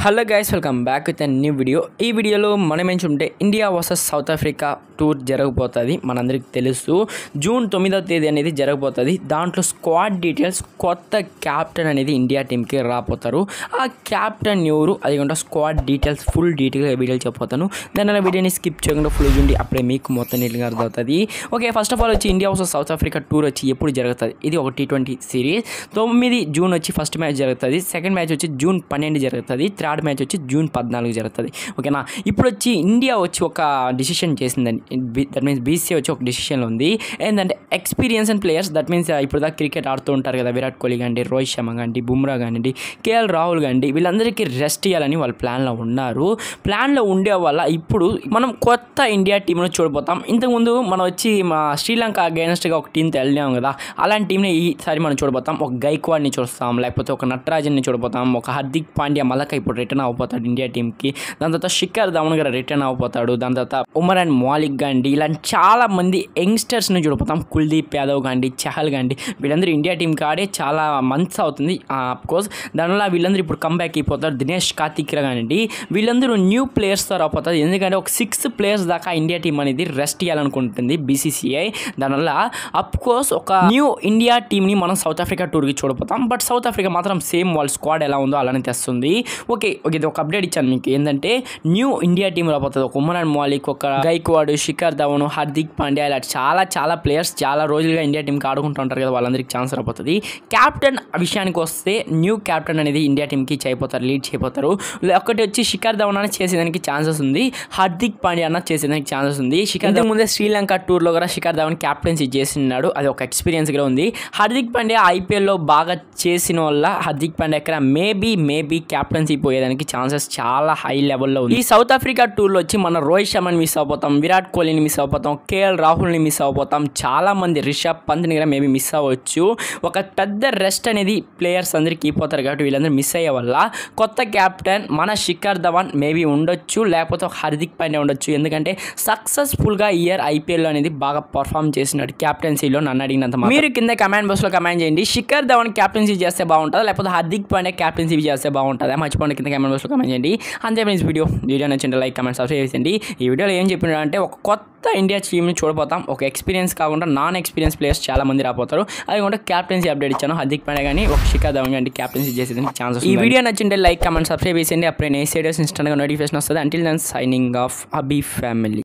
Hello guys welcome back with new video ఈ వీడియోలో మనం ఏం చూంటే India versus South Africa tour జరగబోతుంది మనందరికీ తెలుసు జూన్ తొమ్మిదవ తేదీ అనేది జరగబోతుంది దాంట్లో స్క్వాడ్ డీటెయిల్స్ కొత్త క్యాప్టెన్ అనేది ఇండియా టీంకి రాపోతారు ఆ క్యాప్టెన్ ఎవరు అది కూడా స్క్వాడ్ డీటెయిల్స్ ఫుల్ డీటెయిల్గా వీడియోలు చెప్పబోతాను దాని అలా వీడియోని స్కిప్ చేయకుండా ఫుల్ చూడండి అప్పుడే మీకు మొత్తం నీట్గా అర్థమవుతుంది ఓకే ఫస్ట్ ఆఫ్ ఆల్ వచ్చి India versus South Africa tour వచ్చి ఎప్పుడు జరుగుతుంది ఇది ఒక టీ ట్వంటీ సిరీస్ తొమ్మిది జూన్ వచ్చి ఫస్ట్ మ్యాచ్ జరుగుతుంది సెకండ్ మ్యాచ్ వచ్చి జూన్ పన్నెండు జరుగుతుంది థర్డ్ మ్యాచ్ వచ్చి జూన్ పద్నాలుగు జరుగుతుంది ఓకేనా ఇప్పుడు వచ్చి ఇండియా వచ్చి ఒక డిసిషన్ చేసిందండి దట్ మీన్స్ బీసీసీ వచ్చి ఒక డిసిషన్లో ఉంది ఏంటంటే experience and players that means ఇప్పుడు దాకా క్రికెట్ ఆడుతూ ఉంటారు కదా విరాట్ కోహ్లీ కానివ్వండి రోహిత్ శర్మ కానివ్వండి బుమ్రా కానివ్వండి కేఎల్ రాహుల్ కానివ్వండి వీళ్ళందరికీ రెస్ట్ ఇవ్వాలని వాళ్ళ ప్లాన్లో ఉన్నారు ప్లాన్లో ఉండే వల్ల ఇప్పుడు మనం కొత్త ఇండియా టీంను చూడబోతాం ఇంతకుముందు మనం వచ్చి మా శ్రీలంక అగేనెస్ట్గా ఒక టీంతో వెళ్ళాం కదా అలాంటి టీంని ఈసారి మనం చూడబోతాం ఒక గైక్వాడ్ని చూస్తాం లేకపోతే ఒక నటరాజన్ని చూడబోతాం ఒక హార్దిక్ పాండ్యా మళ్ళీ ఇప్పుడు రిటర్న్ అయిపోతాడు ఇండియా టీంకి దాని తర్వాత శిఖర్ ధవన్ గారు రిటర్న్ అయిపోతాడు దాని తర్వాత ఉమర్ అండ్ మాలిక్ గాండి ఇలాంటి చాలా మంది యంగ్స్టర్స్ని చూడబోతాం కుల్దీప్ యాదవ్ గాండి చహల్ గాండి వీళ్ళందరూ ఇండియా టీంకి ఆడే చాలా మంత్స్ అవుతుంది కోర్స్ దానివల్ల వీళ్ళందరూ ఇప్పుడు కంబ్యాక్ అయిపోతారు దినేష్ కార్తిక్ కానివ్వండి వీళ్ళందరూ న్యూ ప్లేయర్స్తో రాపోతారు ఎందుకంటే ఒక సిక్స్ ప్లేయర్స్ దాకా ఇండియా టీం అనేది రెస్ట్ ఇవ్వాలనుకుంటుంది బీసీసీఐ దానివల్ల అప్ కోర్స్ ఒక న్యూ ఇండియా టీంని మనం సౌత్ ఆఫ్రికా టూర్కి చూడబోతాం బట్ సౌత్ ఆఫ్రికా మాత్రం సేమ్ వాళ్ళ స్క్వాడ్ ఎలా ఉందో అలానే తెస్తుంది ఓకే ఓకే ఇది ఒక అప్డేట్ ఇచ్చాను మీకు ఏంటంటే న్యూ ఇండియా టీం రాబోతుంది ఒక ఉమరాన్ మాలిక్ ఒక గైక్వాడ్ శిఖర్ ధవన్ హార్దిక్ పాండ్యా ఇలా చాలా చాలా ప్లేయర్స్ చాలా రోజులుగా ఇండియా టీంకి ఆడుకుంటూ ఉంటారు కదా వాళ్ళందరికీ ఛాన్స్ రాబోతుంది క్యాప్టెన్ విషయానికి వస్తే న్యూ క్యాప్టెన్ అనేది ఇండియా టీంకి చేయబోతారు లీడ్ చేయబోతారు ఒకటి వచ్చి శిఖర్ ధవన్ అన్న చేసేదానికి ఛాన్సెస్ ఉంది హార్దిక్ పాండ్యా అన్న చేసేదానికి ఛాన్సెస్ ఉంది శిఖర్ ధవన్ ముందే శ్రీలంక టూర్లో కూడా శిఖర్ ధవన్ క్యాప్టెన్సీ చేసినాడు అది ఒక ఎక్స్పీరియన్స్ కూడా ఉంది హార్దిక్ పాండ్యా ఐపీఎల్లో బాగా చేసిన వల్ల హార్దిక్ పాండ్యా ఇక్కడ మేబీ మేబీ క్యాప్టెన్సీ పోయేదానికి ఛాన్సెస్ చాలా హై లెవెల్లో ఉంది ఈ సౌత్ ఆఫ్రికా టూర్లో వచ్చి మన రోహిత్ శర్మని మిస్ అయిపోతాం విరాట్ కోహ్లీని మిస్ అయిపోతాం కేఎల్ రాహుల్ని మిస్ అయిపోతాం చాలా మంది రిషబ్ పంత్ని కూడా మేబీ మిస్ అవ్వచ్చు ఒక పెద్ద రెస్ట్ అనేది ప్లేయర్స్ అందరికీ అయిపోతారు కాబట్టి వీళ్ళందరూ మిస్ అయ్యే వల్ల కొత్త క్యాప్టెన్ మన శిఖర్ ధవన్ మేబీ ఉండొచ్చు లేకపోతే ఒక హార్దిక్ పాండ్యా ఉండొచ్చు ఎందుకంటే సక్సెస్ఫుల్గా ఇయర్ ఐపీఎల్ అనేది బాగా పర్ఫామ్ చేసినాడు క్యాప్టెన్సీలో నన్ను అడిగినంత మాత్రం. మీరు కింద కమెంట్ బాక్స్లో కమెంట్ చేయండి శిఖర్ ధవన్ క్యాప్టెన్సీ చేస్తే బాగుంటుందా లేకపోతే హార్దిక్ పాండ్యా క్యాప్టెన్సీ చేస్తే బాగుంటుందా మర్చిపోండి కింద కమెంట్ బాక్స్లో కమెంట్ చేయండి అంతే ఫ్రెండ్స్ వీడియో వీడియో నచ్చింటే లైక్ కమెంట్ సబ్స్క్రైబ్ చేయండి ఈ వీడియోలో ఏం చెప్పినా అంటే ఒక కొత్త ఇండియా టీమ్ని చూడబోతాం ఒక ఎక్స్పీరియన్స్ కాకుండా నాన్ ఎక్స్పీరియన్స్ ప్లేయర్స్ చాలా మంది రాబోతారు అది కూడా క్యాప్టెన్సీ అప్డేట్ ఇచ్చాను హార్దిక్ పాండ్యా కానీ ఒక శిఖర్ ధవన్ కానీ క్యాప్టెన్సీ చేసేదానికి ఛాన్సెస్ ఈ వీడియో నచ్చింటే లైక్ కమెంట్ సబ్స్క్రైబ్ చేయండి అప్పుడే నేను సీరియస్ ఇన్స్టాంట్గా నోటిఫికేషన్ వస్తుంది అంటిల్ దెన్ సైనింగ్ ఆఫ్ అబీ ఫ్యామిలీ